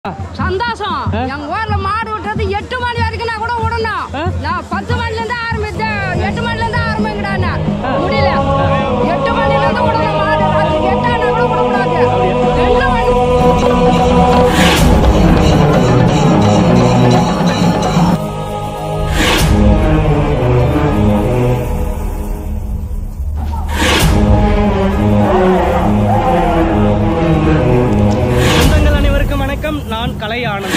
சந்தோஷம் எங்க ஊர்ல மாடு விட்டது எட்டு மணி வரைக்கும் நான் கூட விடணும் ஆ? நான் பத்து மணில இருந்து ஆரம்பிச்சேன் எட்டு மணில இருந்து ஆரம்பிங்கடா முடியல எட்டு மணில இருந்து விடணும் மாடு ராத்திரி எட்டானா கூட விடக்கூடாது ரெண்டு மணி சொந்தங்கள் அனைவருக்கும் வணக்கம் நான் கலை ஆனந்த்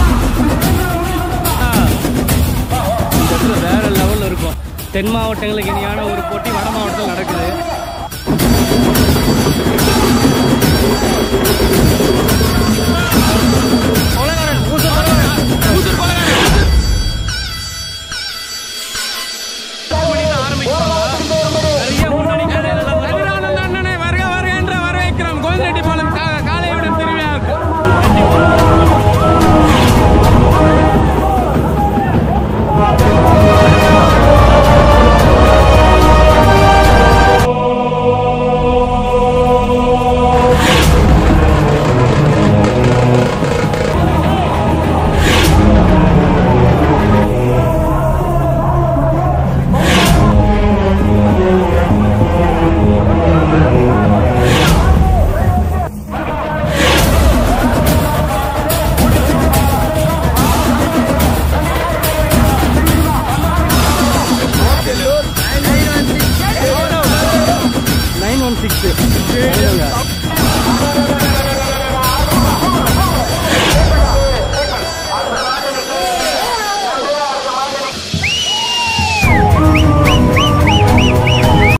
ஆ, இந்த இடத்துல வேற லெவலில் இருக்கும் தென் மாவட்டங்களுக்கு இணையான ஒரு போட்டி வட மாவட்டத்தில் நடக்குது கொலைகாரன், ஊசூர் கொலைகாரன். ஊசூர் கொலைகாரன். எட்டு மணிக்கு ஆரம்பிப்பாங்க. நிறைய முன்னணி கடைகள் எல்லாம் வரும். ரகுரானந்த அண்ணனை வருக வருக என்று வரவேற்கிறோம் கோவிந்தரெட்டிப்பாளையம் கா- காளையுடன் திருவிழா நைன் ஒன் சிக்ஸ்